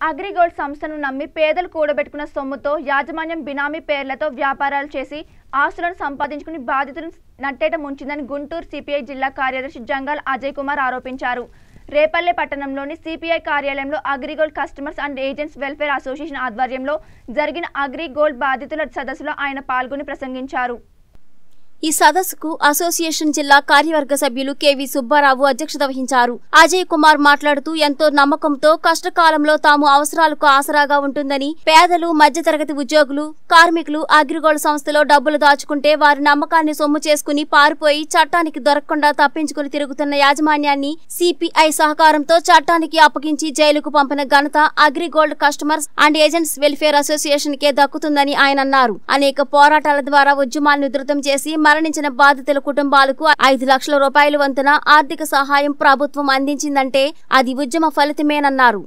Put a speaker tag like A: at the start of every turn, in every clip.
A: అగ్రిగోల్డ్ సంస్థను నమ్మి పేదలు కూడబెట్టుకున్న సొమ్ముతో యాజమాన్యం బినామీ పేర్లతో వ్యాపారాలు చేసి ఆస్తులను సంపాదించుకుని బాధితులను నట్టేట ముంచిందని గుంటూరు సిపిఐ జిల్లా కార్యదర్శి జంగాల్ అజయ్ కుమార్ ఆరోపించారు రేపల్లె పట్టణంలోని సిపిఐ కార్యాలయంలో Agrigold customers and agents welfare association ఆధ్వర్యంలో జరిగిన అగ్రిగోల్డ్ బాధితుల సదస్సులో ఆయన పాల్గొని ప్రసంగించారు
B: ఈ సదస్సుకు అసోసియేషన్ జిల్లా కార్యవర్గ సభ్యులు కెవి సుబ్బారావు అధ్యక్షత వహించారు అజయ్ కుమార్ మాట్లాడుతూ ఎంతో నమ్మకంతో కష్టకాలంలో తాము అవసరాలకు ఆసరాగా ఉంటుందని పేదలు మధ్యతరగతి ఉద్యోగులు కార్మికులు అగ్రిగోల్డ్ సంస్థలో డబ్బులు దాచుకుంటే వారి నమ్మకాన్ని సొమ్ము చేసుకుని పారిపోయి చట్టానికి దొరకకుండా తప్పించుకుని తిరుగుతున్న యాజమాన్యాన్ని సిపిఐ సహకారంతో చట్టానికి అప్పగించి జైలుకు పంపిన ఘనత Agrigold customers and agents welfare association కే దక్కుతుందని ఆయన అన్నారు అనేక పోరాటాల ద్వారా ఉద్యమాలను ఉధృతం చేసి మరణించిన బాధితుల కుటుంబాలకు ఐదు లక్షల రూపాయల వంతున ఆర్థిక సహాయం ప్రభుత్వం అందించిందంటే అది ఉద్యమ ఫలితమేనన్నారు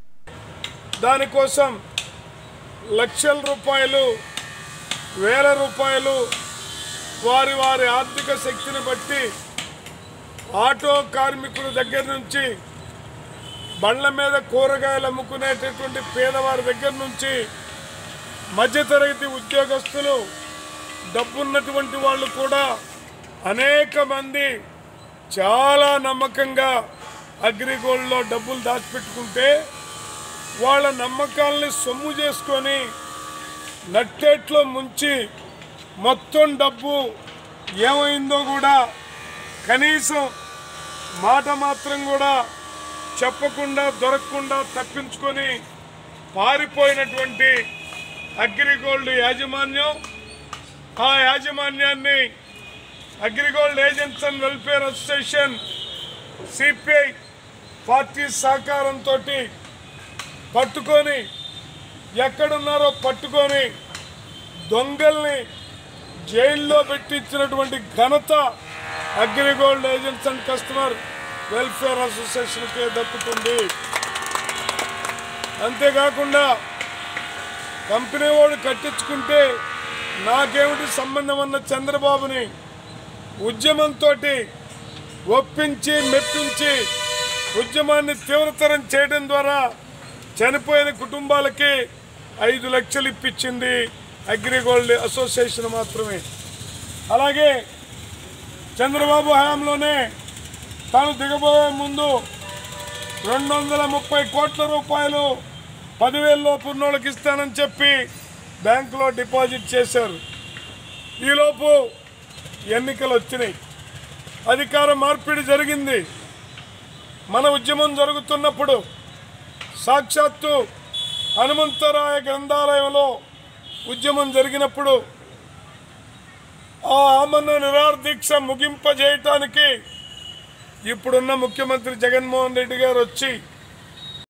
C: దానికోసం లక్షల రూపాయలు వేల రూపాయలు వారి వారి ఆర్థిక శక్తిని బట్టి ఆటో కార్మికుల దగ్గర నుంచి బండ్ల మీద కూరగాయలు అమ్ముకునేటటువంటి పేదవారి దగ్గర నుంచి మధ్యతరగతి ఉద్యోగస్తులు డబ్బున్నటువంటి వాళ్ళు కూడా అనేక మంది చాలా నమ్మకంగా అగ్రిగోల్డ్లో డబ్బులు దాచిపెట్టుకుంటే వాళ్ళ నమ్మకాలని సొమ్ము చేసుకొని నట్టేట్లో ముంచి మొత్తం డబ్బు ఏమైందో కూడా కనీసం మాట మాత్రం కూడా చెప్పకుండా దొరకకుండా తప్పించుకొని పారిపోయినటువంటి అగ్రిగోల్డ్ యాజమాన్యం ఆ యాజమాన్యాన్ని Agrigold agents and welfare association CPI party సహకారంతో పట్టుకొని ఎక్కడున్నారో పట్టుకొని దొంగల్ని జైల్లో పెట్టించినటువంటి ఘనత Agrigold agents and customer welfare అసోసియేషన్కే దక్కుతుంది అంతేకాకుండా కంపెనీ వాడు కట్టించుకుంటే నాకేమిటి సంబంధం అన్న చంద్రబాబుని ఉద్యమంతో ఒప్పించి మెప్పించి ఉద్యమాన్ని తీవ్రతరం చేయడం ద్వారా చనిపోయిన కుటుంబాలకి ఐదు లక్షలు ఇప్పించింది అగ్రిగోల్డ్ అసోసియేషన్ మాత్రమే అలాగే చంద్రబాబు హయాంలోనే తాను దిగబోయే ముందు రెండు వందల ముప్పై కోట్ల రూపాయలు పదివేల లోపు ఉన్నోళ్ళకి ఇస్తానని చెప్పి బ్యాంకులో డిపాజిట్ చేశారు ఈలోపు ఎన్నికలు వచ్చినాయి అధికార మార్పిడి జరిగింది మన ఉద్యమం జరుగుతున్నప్పుడు సాక్షాత్తు హనుమంతరాయ గ్రంథాలయంలో ఉద్యమం జరిగినప్పుడు ఆ ఆమరణ నిరాహార దీక్ష ముగింపజేయటానికి ఇప్పుడున్న ముఖ్యమంత్రి జగన్మోహన్ రెడ్డి గారు వచ్చి